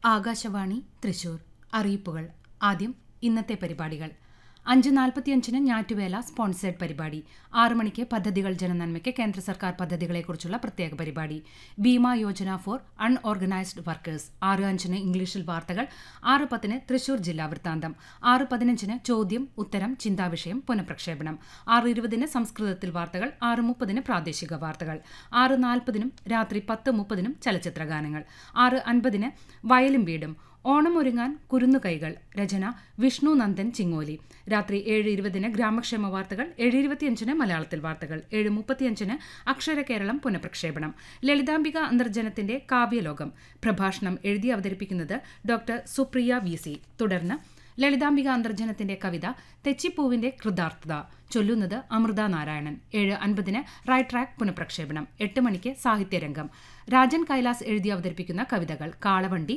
ആകാശവാണി തൃശൂർ അറിയിപ്പുകൾ ആദ്യം ഇന്നത്തെ പരിപാടികൾ അഞ്ച് നാൽപ്പത്തിയഞ്ചിന് ഞാറ്റുവേല സ്പോൺസേഡ് പരിപാടി ആറ് മണിക്ക് പദ്ധതികൾ ജനനന്മയ്ക്ക് കേന്ദ്ര സർക്കാർ പദ്ധതികളെക്കുറിച്ചുള്ള പ്രത്യേക പരിപാടി Bima Yojana for unorganised workers ആറ് അഞ്ചിന് ഇംഗ്ലീഷിൽ വാർത്തകൾ ആറ് പത്തിന് തൃശൂർ ജില്ലാ വൃത്താന്തം ആറ് പതിനഞ്ചിന് ചോദ്യം ഉത്തരം ചിന്താവിഷയം പുനഃപ്രക്ഷേപണം ആറ് ഇരുപതിന് സംസ്കൃതത്തിൽ വാർത്തകൾ ആറ് മുപ്പതിന് പ്രാദേശിക വാർത്തകൾ ആറ് നാൽപ്പതിനും രാത്രി പത്ത് മുപ്പതിനും ചലച്ചിത്ര ഗാനങ്ങൾ ആറ് അൻപതിന് വയലും വീടും ഓണം ഒരുങ്ങാൻ കുരുന്നുകൈകൾ രചന വിഷ്ണു നന്ദൻ ചിങ്ങോലി രാത്രി ഏഴ് ഇരുപതിന് ഗ്രാമക്ഷേമ വാർത്തകൾ ഏഴ് ഇരുപത്തിയഞ്ചിന് മലയാളത്തിൽ വാർത്തകൾ ഏഴ് മുപ്പത്തിയഞ്ചിന് അക്ഷര കേരളം പുനഃപ്രക്ഷേപണം ലളിതാംബിക അന്തർജനത്തിന്റെ കാവ്യലോകം പ്രഭാഷണം എഴുതി അവതരിപ്പിക്കുന്നത് ഡോക്ടർ സുപ്രിയ വി സി തുടർന്ന് ലളിതാംബിക അന്തർജനത്തിന്റെ കവിത തെച്ചിപ്പൂവിന്റെ കൃതാർത്ഥത ചൊല്ലുന്നത് അമൃത നാരായണൻ ഏഴ് അൻപതിന് റൈറ്റ് ട്രാക്ക് പുനഃപ്രക്ഷേപണം എട്ട് മണിക്ക് സാഹിത്യരംഗം രാജൻ കൈലാസ് എഴുതി അവതരിപ്പിക്കുന്ന കവിതകൾ കാളവണ്ടി